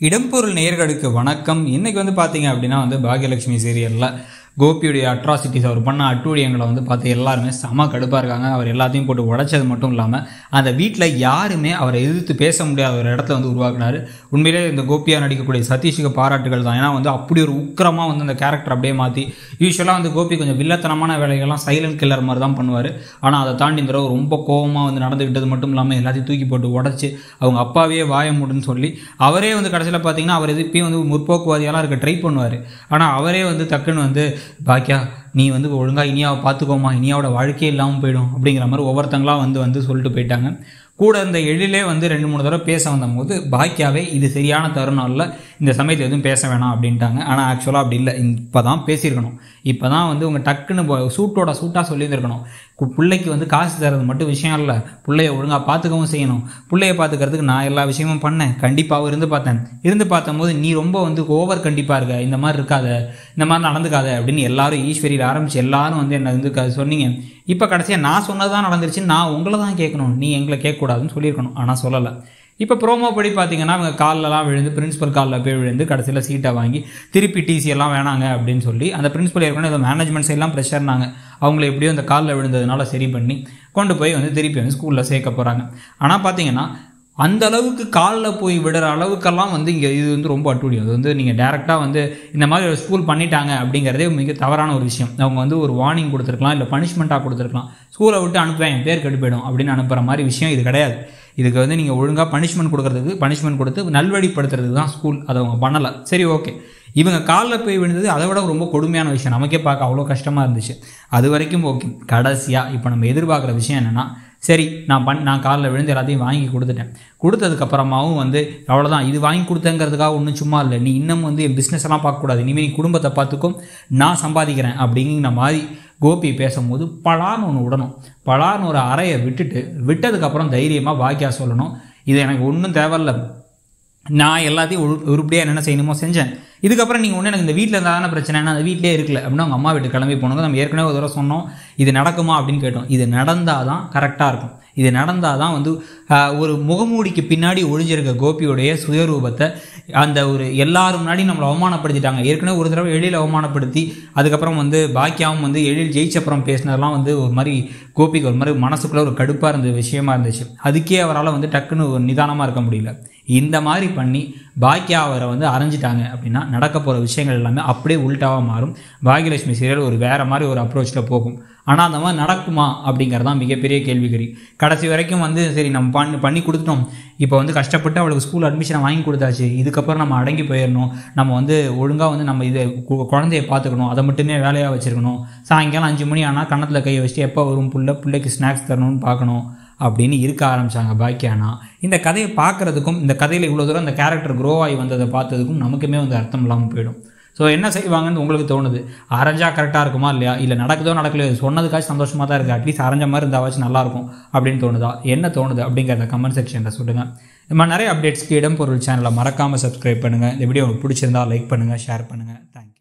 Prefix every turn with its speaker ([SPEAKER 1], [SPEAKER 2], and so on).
[SPEAKER 1] இடம்பொருள் நேயர்களுக்கு வணக்கம் இன்னைக்கு வந்து பார்த்தீங்க அப்படின்னா வந்து பாகியலட்சுமி சீரியலில் கோபியுடைய அட்ராசிட்டிஸ் அவர் பண்ண அட்டூழியங்களை வந்து பார்த்து எல்லாருமே செம கடுப்பாக இருக்காங்க அவர் எல்லாத்தையும் போட்டு உடைச்சது மட்டும் இல்லாமல் அந்த வீட்டில் யாருமே அவரை எதிர்த்து பேச முடியாத ஒரு இடத்துல வந்து உருவாக்குனாரு உண்மையிலே இந்த கோபியாக நடிக்கக்கூடிய சதீஷுக்கு பாராட்டுகள் தான் ஏன்னா வந்து அப்படி ஒரு உக்கிரமாக வந்து அந்த கேரக்டர் அப்படியே மாற்றி யூஸ்வலாக வந்து கோபி கொஞ்சம் வில்லத்தனமான வேலைகள்லாம் சைலண்ட் கில்லர் மாதிரி தான் பண்ணுவார் ஆனால் அதை தாண்டி இந்த தடவை ரொம்ப கோவமாக வந்து நடந்துக்கிட்டது மட்டும் இல்லாமல் எல்லாத்தையும் தூக்கி போட்டு உடச்சி அவங்க அப்பாவே வாய மூடுன்னு சொல்லி அவரே வந்து கடைசியில் பார்த்தீங்கன்னா அவர் எது இப்பயும் வந்து முற்போக்குவாதியெல்லாம் இருக்க ட்ரை பண்ணுவார் ஆனால் அவரே வந்து டக்குன்னு வந்து பாக்கியா நீ வந்து ஒழுங்காக இனியாவை பார்த்துக்கோமா இனியாவோட வாழ்க்கையே இல்லாமல் போயிடும் அப்படிங்கிற மாதிரி ஒவ்வொருத்தங்களாம் வந்து வந்து சொல்லிட்டு போயிட்டாங்க கூட இருந்த எழிலே வந்து ரெண்டு மூணு தடவை பேச வந்தபோது பாக்கியாவே இது சரியான தருணம் இல்லை இந்த சமயத்தில் எதுவும் பேச வேணாம் அப்படின்ட்டாங்க ஆனால் ஆக்சுவலாக அப்படி இல்லை இப்போ தான் பேசியிருக்கணும் இப்போ தான் வந்து உங்கள் டக்குன்னு போ- சூட்டோட சூட்டாக சொல்லியிருந்திருக்கணும் கு- பிள்ளைக்கு வந்து காசு தரது மட்டும் விஷயம் இல்லை பிள்ளைய ஒழுங்காக பார்த்துக்கவும் செய்யணும் பிள்ளைய பார்த்துக்கிறதுக்கு நான் எல்லா விஷயமும் பண்ணேன் கண்டிப்பாகவும் இருந்து பார்த்தேன் இருந்து பார்த்தம்போது நீ ரொம்ப வந்து ஓவர் கண்டிப்பாக இருக்க இந்த மாதிரி இருக்காத இந்த மாதிரி நடந்துக்காத அப்படின்னு எல்லாரும் ஈஸ்வரியில் ஆரம்பிச்சு எல்லாரும் வந்து என்ன வந்து க- சொன்னீங்க இப்போ கடைசியாக நான் சொன்னது தான் நடந்துருச்சு நான் உங்களை தான் கேட்கணும் நீ எங்களை கேட்கக்கூடாதுன்னு சொல்லியிருக்கணும் ஆனால் சொல்லலை இப்போ ப்ரோமோ படி பார்த்தீங்கன்னா அவங்க கால்லலாம் விழுந்து பிரின்சிபல் காலில் போய் விழுந்து கடைசியில் சீட்டை வாங்கி திருப்பி டிசி எல்லாம் வேணாங்க அப்படின்னு சொல்லி அந்த பிரின்சிபல் ஏற்கனவே ஏதோ மேனேஜ்மெண்ட் சைட்லாம் ப்ரெஷர்னாங்க அவங்கள எப்படியோ அந்த காலில் விழுந்ததுனால சரி பண்ணி கொண்டு போய் வந்து திருப்பி வந்து ஸ்கூலில் சேர்க்க போகிறாங்க ஆனால் பார்த்தீங்கன்னா அந்த அளவுக்கு காலில் போய் விடுற அளவுக்கெல்லாம் வந்து இங்கே இது வந்து ரொம்ப அட்டூழியம் அது வந்து நீங்கள் டேரெக்டாக வந்து இந்த மாதிரி ஒரு ஸ்கூல் பண்ணிட்டாங்க அப்படிங்கிறதே மிக தவறான ஒரு விஷயம் அவங்க வந்து ஒரு வார்னிங் கொடுத்துருக்கலாம் இல்லை பனிஷ்மெண்ட்டாக கொடுத்துருக்கலாம் ஸ்கூலை விட்டு அனுப்புவேன் என் பேர் கெட்டு போயிடும் அப்படின்னு அனுப்புகிற மாதிரி விஷயம் இது கிடையாது இதுக்கு வந்து நீங்கள் ஒழுங்காக பனிஷ்மெண்ட் கொடுக்கறதுக்கு பனிஷ்மெண்ட் கொடுத்து நல்வழிப்படுத்துறதுக்கு தான் ஸ்கூல் அதை அவங்க பண்ணலை சரி ஓகே இவங்க காலில் போய் விழுந்தது அதை விட ரொம்ப கொடுமையான விஷயம் நமக்கே பார்க்க அவ்வளோ கஷ்டமாக இருந்துச்சு அது வரைக்கும் ஓகே கடைசியாக இப்போ நம்ம எதிர்பார்க்குற விஷயம் என்னென்னா சரி நான் பண் நான் காலில் விழுந்து எல்லாத்தையும் வாங்கி கொடுத்துட்டேன் கொடுத்ததுக்கப்புறமாவும் வந்து அவ்வளோதான் இது வாங்கி கொடுத்தங்கிறதுக்காக ஒன்றும் சும்மா இல்லை நீ இன்னும் வந்து என் பிஸ்னஸ் எல்லாம் பார்க்கக்கூடாது இனிமேல் நீ குடும்பத்தை பார்த்துக்கும் நான் சம்பாதிக்கிறேன் அப்படிங்கிற மாதிரி கோபி பேசும்போது பலான்னு ஒன்று விடணும் பலான்னு ஒரு அறையை விட்டுட்டு விட்டதுக்கப்புறம் தைரியமாக பாக்கியா சொல்லணும் இது எனக்கு ஒன்றும் தேவையில்ல நான் எல்லாத்தையும் உரு உருப்படியாக என்ன செய்யணுமோ செஞ்சேன் இதுக்கப்புறம் நீங்கள் ஒன்று எனக்கு இந்த வீட்டில் இருந்தால் தானே பிரச்சனை நான் அந்த வீட்டிலே இருக்கல அப்படின்னா அவங்க அம்மா வீட்டுக்கு கிளம்பி போனது நம்ம ஏற்கனவே ஒரு தடவை சொன்னோம் இது நடக்குமா அப்படின்னு கேட்டோம் இது நடந்தால் தான் கரெக்டாக இருக்கும் இது நடந்தால் தான் வந்து ஆஹ், ஒரு முகமூடிக்கு பின்னாடி ஒளிஞ்சிருக்க கோபியுடைய சுயரூபத்தை அந்த ஒரு எல்லாரும் முன்னாடி நம்மளை அவமானப்படுத்திட்டாங்க ஏற்கனவே ஒரு தடவை எழில் அவமானப்படுத்தி அதுக்கப்புறம் வந்து பாக்கியாவும் வந்து எழில் ஜெயிச்சப்புறம் பேசினதெல்லாம் வந்து ஒரு மாதிரி கோபிக்கு ஒரு மாதிரி மனசுக்குள்ளே ஒரு கடுப்பாக இருந்த விஷயமா இருந்துச்சு அதுக்கே அவரால் வந்து டக்குன்னு ஒரு நிதானமாக இருக்க முடியல இந்த மாதிரி பண்ணி பாக்கியா அவரை வந்து அரைஞ்சிட்டாங்க அப்படின்னா நடக்க போகிற விஷயங்கள் எல்லாமே அப்படியே உள்டாவாக மாறும் பாகியலட்சுமி சீரியல் ஒரு வேறு மாதிரி ஒரு அப்ரோச்சில் போகும் ஆனால் அந்த மாதிரி நடக்குமா அப்படிங்கிறது தான் மிகப்பெரிய கேள்விக்குறி கடைசி வரைக்கும் வந்து சரி நம்ம பண்ணி பண்ணி கொடுத்துட்டோம் இப்போ வந்து கஷ்டப்பட்டு அவளுக்கு ஸ்கூல் அட்மிஷனை வாங்கி கொடுத்தாச்சு இதுக்கப்புறம் நம்ம அடங்கி போயிடணும் நம்ம வந்து ஒழுங்காக வந்து நம்ம இதை கு- குழந்தைய பார்த்துக்கணும் அதை மட்டுமே வேலையாக வச்சுருக்கணும் சாயங்காலம் அஞ்சு மணி ஆனால் கன்னத்தில் கையை வச்சுட்டு எப்போ வரும் புள்ள பிள்ளைக்கு ஸ்நாக்ஸ் தரணும்னு பார்க்கணும் அப்படின்னு இருக்க ஆரம்பிச்சாங்க பாக்கியானா இந்த கதையை பார்க்குறதுக்கும் இந்த கதையில் இவ்வளோ தூரம் இந்த கேரக்டர் க்ரோ ஆகி வந்ததை பார்த்ததுக்கும் நமக்குமே வந்து அர்த்தம் இல்லாமல் போயிடும் ஸோ என்ன செய்வாங்கன்னு உங்களுக்கு தோணுது அரைஞ்சா கரெக்டாக இருக்குமா இல்லையா இல்லை நடக்குதோ நடக்கலையோ சொன்னதுக்காச்சும் சந்தோஷமாக தான் இருக்குது அட்லீஸ்ட் அரைஞ்ச மாதிரி இருந்தாவாச்சும் நல்லாயிருக்கும் அப்படின்னு தோணுதா என்ன தோணுது அப்படிங்கிறத கமெண்ட் செக்ஷனில் சொல்லுங்கள் இந்த மாதிரி நிறைய அப்டேட்ஸ்க்கு இடம் பொருள் சேனலை மறக்காமல் சப்ஸ்கிரைப் பண்ணுங்கள் இந்த வீடியோ உங்களுக்கு பிடிச்சிருந்தா லைக் பண்ணுங்கள் ஷேர் பண்ணுங்கள் தேங்க்யூ